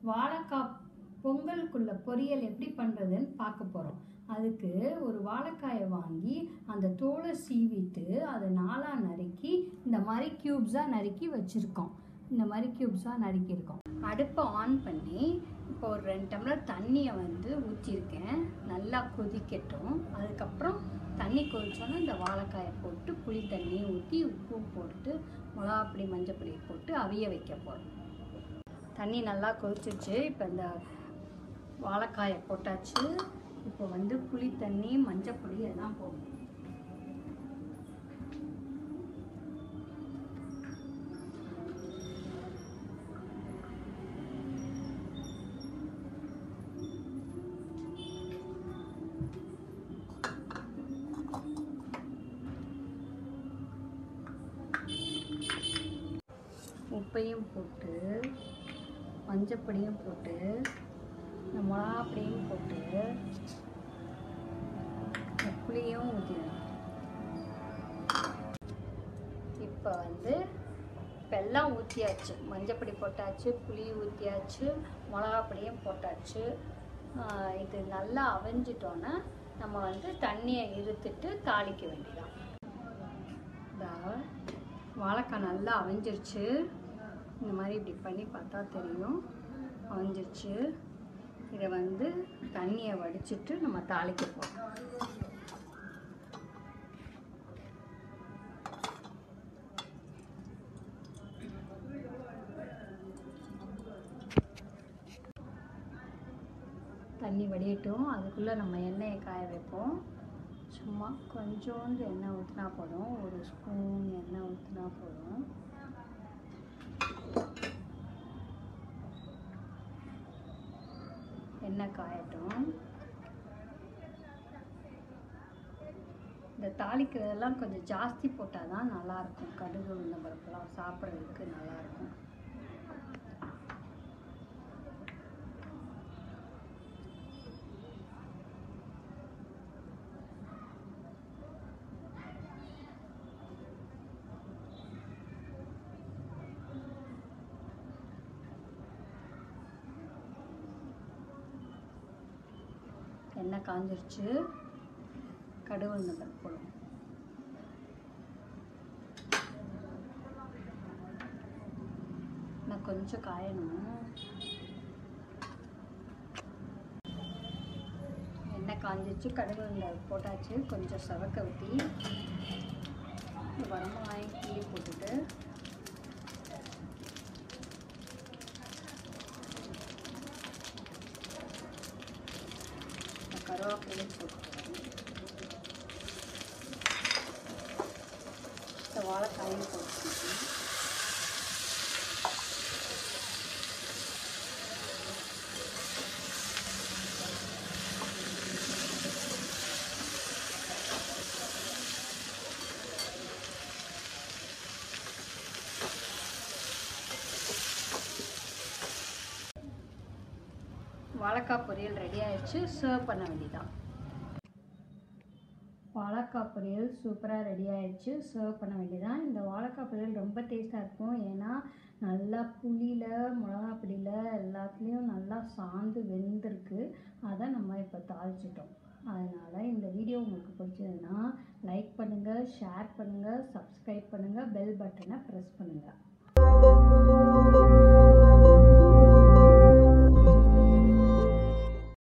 வாழைக்காய் பொங்கலுக்குள்ள பொரியல் எப்படி பண்ணுறதுன்னு பார்க்க போகிறோம் அதுக்கு ஒரு வாழைக்காயை வாங்கி அந்த தோலை சீவிட்டு அதை நாலாக நறுக்கி இந்த மாதிரி க்யூப்ஸாக நறுக்கி வச்சுருக்கோம் இந்த மாதிரி க்யூப்ஸாக நறுக்கியிருக்கோம் அடுப்பை ஆன் பண்ணி இப்போ ஒரு ரெண்டு டம்ளர் தண்ணியை வந்து ஊற்றிருக்கேன் நல்லா கொதிக்கட்டும் அதுக்கப்புறம் தண்ணி கொதிச்சோன்னே இந்த வாழைக்காயை போட்டு புளி தண்ணி ஊற்றி உப்பு போட்டு மிளகாப்பொடி மஞ்சப்பொடி போட்டு அவிய வைக்க போகிறோம் தண்ணி நல்லா கொதிச்சிருச்சு இப்போ இந்த வாழைக்காயை போட்டாச்சு இப்போ வந்து புளி தண்ணி மஞ்சப்பொடி எல்லாம் போடணும் உப்பையும் போட்டு மஞ்சப்பொடியும் போட்டு இந்த மிளகாப்பொடியும் போட்டு இந்த புளியும் ஊற்றிடணும் இப்போ வந்து இப்போ எல்லாம் ஊற்றியாச்சு மஞ்சப்பொடி போட்டாச்சு புளி ஊற்றியாச்சு மிளகாப்பொடியும் போட்டாச்சு ஆஹ் இது நல்லா அவிஞ்சிட்டோன்னா நம்ம வந்து தண்ணியை இழுத்துட்டு தாளிக்க வேண்டியதான் இந்த வாழைக்காய் நல்லா அவிஞ்சிருச்சு இந்த மாதிரி இப்படி பண்ணி பார்த்தா தெரியும் அவிஞ்சிருச்சு இதை வந்து தண்ணியை வடிச்சிட்டு நம்ம தாளிக்க போகிறோம் தண்ணி வடியட்டும் அதுக்குள்ளே நம்ம எண்ணெயை காய வைப்போம் சும்மா கொஞ்சோண்டு எண்ணெய் ஊற்றினா போதும் ஒரு ஸ்பூன் எண்ணெய் ஊற்றினா போதும் எண்ணெய் காயட்டும் இந்த தாளிக்கிறதெல்லாம் கொஞ்சம் ஜாஸ்தி போட்டால் தான் நல்லாயிருக்கும் கடுகு உளுந்த பருப்புலாம் சாப்பிட்றதுக்கு நல்லாயிருக்கும் எண்ணெய் காஞ்சிருச்சு கடுகு உளுந்த பருப்பு போடுவோம் நான் கொஞ்சம் காயணும் எண்ணெய் காஞ்சிச்சு கடுகு உளுந்த போட்டாச்சு கொஞ்சம் செவக்க ஊற்றி வரமிளகாயும் கிள்ளி போட்டுட்டு கருவேப்பிலையும் போட்டுக்கிறேன் இந்த வாழைக்காயும் போட்டுக்கிறேன் வாழைக்காய் பொரியல் ரெடி ஆயிடுச்சு சர்வ் பண்ண வேண்டியதான் வாழைக்காய் பொரியல் சூப்பராக ரெடி ஆயிடுச்சு சர்வ் பண்ண வேண்டியதான் இந்த வாழைக்காய் பொரியல் ரொம்ப டேஸ்ட்டாக இருக்கும் ஏன்னா நல்லா புளியில் மிளகாப்பொடியில் எல்லாத்துலேயும் நல்லா சாந்து வெந்திருக்கு அதை நம்ம இப்போ தாளிச்சிட்டோம் அதனால் இந்த வீடியோ உங்களுக்கு பிடிச்சதுன்னா லைக் பண்ணுங்கள் ஷேர் பண்ணுங்கள் சப்ஸ்கிரைப் பண்ணுங்கள் பெல் பட்டனை ப்ரெஸ் பண்ணுங்கள்